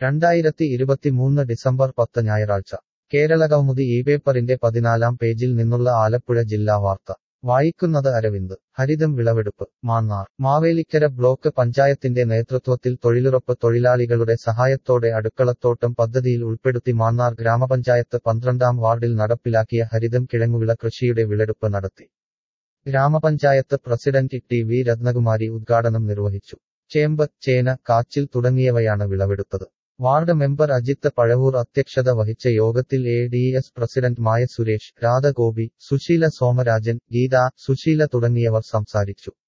രണ്ടായിരത്തി ഇരുപത്തിമൂന്ന് ഡിസംബർ പത്ത് ഞായറാഴ്ച കേരളകൗമുദി ഈ പേപ്പറിന്റെ പതിനാലാം പേജിൽ നിന്നുള്ള ആലപ്പുഴ ജില്ലാ വാർത്ത വായിക്കുന്നത് അരവിന്ദ് ഹരിതം വിളവെടുപ്പ് മാന്നാർ മാവേലിക്കര ബ്ലോക്ക് പഞ്ചായത്തിന്റെ നേതൃത്വത്തിൽ തൊഴിലുറപ്പ് തൊഴിലാളികളുടെ സഹായത്തോടെ അടുക്കളത്തോട്ടം പദ്ധതിയിൽ ഉൾപ്പെടുത്തി മാന്നാർ ഗ്രാമപഞ്ചായത്ത് പന്ത്രണ്ടാം വാർഡിൽ നടപ്പിലാക്കിയ ഹരിതം കിഴങ്ങുവിള കൃഷിയുടെ വിളവെടുപ്പ് നടത്തി ഗ്രാമപഞ്ചായത്ത് പ്രസിഡന്റ് ടി വി രത്നകുമാരി ഉദ്ഘാടനം നിർവഹിച്ചു ചേമ്പ് ചേന കാച്ചിൽ തുടങ്ങിയവയാണ് വിളവെടുത്തത് വാർഡ് മെമ്പർ അജിത്ത് പഴവൂർ അധ്യക്ഷത വഹിച്ച യോഗത്തിൽ A D S president Maya Suresh Radhagopi Susheela Somarajan Geetha Susheela തുടങ്ങിയവർ സംസാരിച്ചു